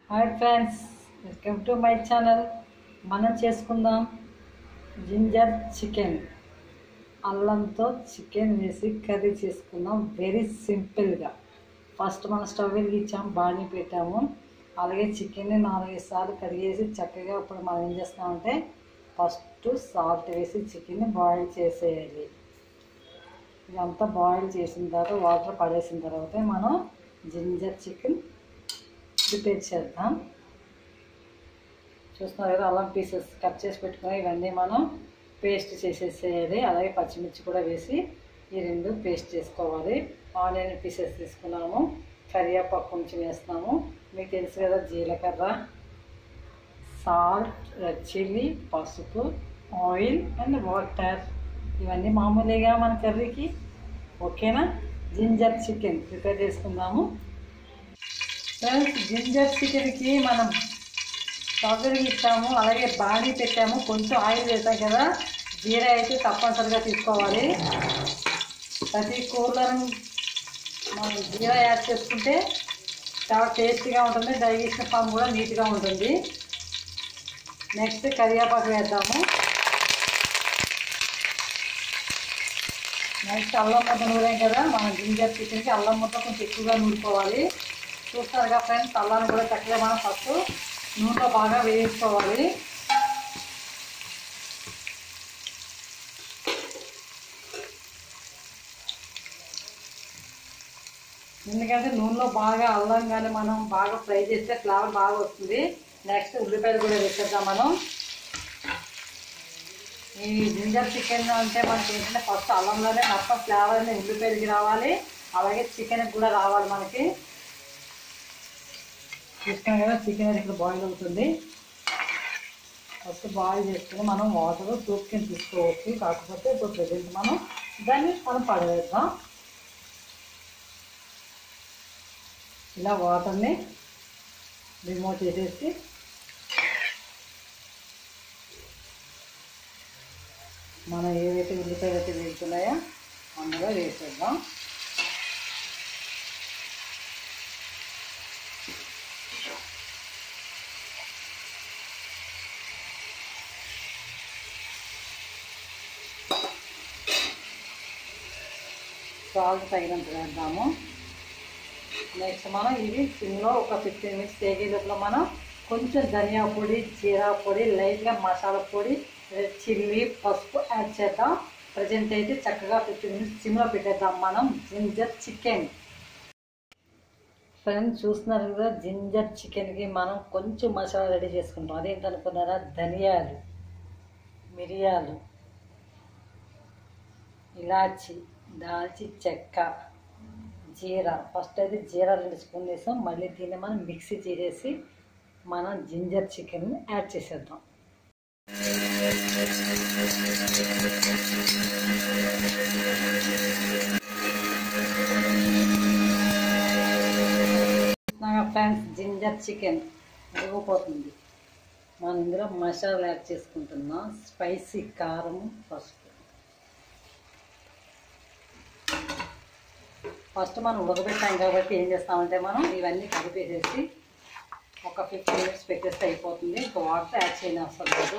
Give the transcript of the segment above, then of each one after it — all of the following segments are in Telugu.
hi friends welcome to my channel మనం చేసుకుందాం జింజర్ చికెన్ అల్లంతో చికెన్ వేసి కర్రీ చేసుకుందాం వెరీ సింపుల్గా ఫస్ట్ మనం స్టవ్ వెలిగించాం బాణీ పెట్టాము అలాగే చికెన్ని నాలుగైదు సార్లు కడిగేసి చక్కగా ఇప్పుడు మనం ఏం చేస్తామంటే ఫస్ట్ సాల్ట్ వేసి చికెన్ని బాయిల్ చేసేయాలి ఇదంతా బాయిల్ చేసిన తర్వాత వాటర్ పడేసిన తర్వాత మనం జింజర్ చికెన్ ప్రిపేర్ చేద్దాం చూస్తున్నారు కదా అల్లం పీసెస్ కట్ చేసి పెట్టుకుని ఇవన్నీ మనం పేస్ట్ చేసేసేయాలి అలాగే పచ్చిమిర్చి కూడా వేసి ఈ రెండు పేస్ట్ చేసుకోవాలి ఆనియన్ పీసెస్ తీసుకున్నాము కరివేపాకు కొంచెం వేస్తున్నాము మీకు తెలుసు కదా జీలకర్ర సాల్ట్ రెడ్ చిల్లీ పసుపు ఆయిల్ అండ్ వాటర్ ఇవన్నీ మామూలుగా మన కర్రీకి ఓకేనా జింజర్ చికెన్ ప్రిపేర్ చేసుకుందాము ఫ్రెండ్స్ జింజర్ చికెన్కి మనం స్ట్రాబెరీ ఇస్తాము అలాగే బాడీ పెట్టాము కొంచెం ఆయిల్ వేసాం కదా జీరా అయితే తప్పనిసరిగా తీసుకోవాలి ప్రతి కూరలను మనం జీరా యాడ్ చేసుకుంటే చాలా టేస్టీగా ఉంటుంది డైజెషన్ ఫామ్ కూడా నీట్గా ఉంటుంది నెక్స్ట్ కరివేపాకు వేద్దాము నెక్స్ట్ అల్లం ముద్ద నూరాం కదా మనం జింజర్ చికెన్కి అల్లం ముద్ద కొంచెం ఎక్కువగా నూరుకోవాలి చూస్తారుగా ఫ్రెండ్స్ అల్లాన్ని కూడా చక్కగా మనం ఫస్ట్ నూనెలో బాగా వేయించుకోవాలి ఎందుకంటే నూనెలో బాగా అల్లం కానీ మనం బాగా ఫ్రై చేస్తే ఫ్లేవర్ బాగా వస్తుంది నెక్స్ట్ ఉల్లిపాయలు కూడా వేసేద్దాం మనం ఈ జింజర్ చికెన్ అంటే మనకి ఏంటంటే ఫస్ట్ అల్లంలోనే మొత్తం ఫ్లేవర్ అనేది ఉల్లిపాయలకి రావాలి అలాగే చికెన్కి కూడా రావాలి మనకి చూసుకున్నాం కదా చికెన్ అనేది ఇక్కడ బాయిల్ అవుతుంది ఫస్ట్ బాయిల్ చేసుకుని మనం వాటర్ సూప్ కింద తీసుకోవచ్చు కాకపోతే ఇప్పుడు ప్రజెంట్ మనం దాన్ని మనం పడవేద్దాం ఇలా వాటర్ని రిమూవ్ చేసేసి మనం ఏవైతే ఉల్లిపాయలు అయితే వేస్తున్నాయో అందులో వేసేద్దాం సాల్ట్ తగినంత వేద్దాము నెక్స్ట్ మనం ఇది సిమ్లో ఒక ఫిఫ్టీన్ మినిట్స్ తేగే లోపల మనం కొంచెం ధనియా పొడి జీరా పొడి లైట్గా మసాలా పొడి రెడ్ చిల్లీ పసుపు యాడ్ చేద్దాం ప్రజెంట్ అయితే చక్కగా ఫిఫ్టీన్ మినిట్స్ సిమ్లో పెట్టేద్దాం మనం జింజర్ చికెన్ ఫ్రెండ్స్ చూస్తున్నారు కదా జింజర్ చికెన్కి మనం కొంచెం మసాలా రెడీ చేసుకుంటాం అదేంటనుకున్నారా ధనియాలు మిరియాలు ఇలాచి దాల్చి చెక్క జీరా ఫస్ట్ అయితే జీరా రెండు స్పూన్ వేసాం మళ్ళీ దీన్ని మనం మిక్సీ చేసేసి మనం జింజర్ చికెన్ యాడ్ చేసేద్దాం ఫ్రెండ్స్ జింజర్ చికెన్ ఉడికిపోతుంది మనం ఇందులో మసాలా యాడ్ చేసుకుంటున్నాం స్పైసీ కారం పసుపు ఫస్ట్ మనం ఉడకబెట్టాం కాబట్టి ఏం చేస్తామంటే మనం ఇవన్నీ కలిపేసేసి ఒక ఫిఫ్టీన్ మినిట్స్ పెట్టేస్తే అయిపోతుంది ఇంకా వాటర్ యాడ్ చేయని అవసరం లేదు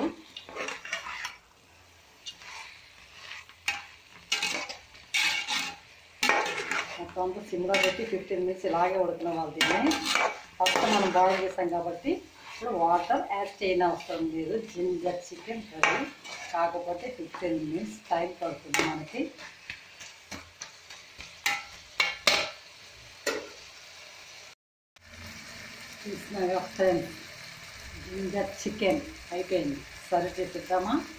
మొత్తం అంతా సిమ్లో పెట్టి ఫిఫ్టీన్ మినిట్స్ ఇలాగే ఉడికిన వాళ్ళు దీన్ని ఫస్ట్ మనం బాయిల్ చేస్తాం కాబట్టి ఇప్పుడు వాటర్ యాడ్ చేయని అవసరం లేదు జింజర్ చికెన్ కర్రీ కాకపోతే ఫిఫ్టీన్ మినిట్స్ టైం పడుతుంది మనకి చూసినాగా ఫ్రెండ్స్ జింజర్ చికెన్ అయిపోయింది సర్వ్ చేపిద్దామా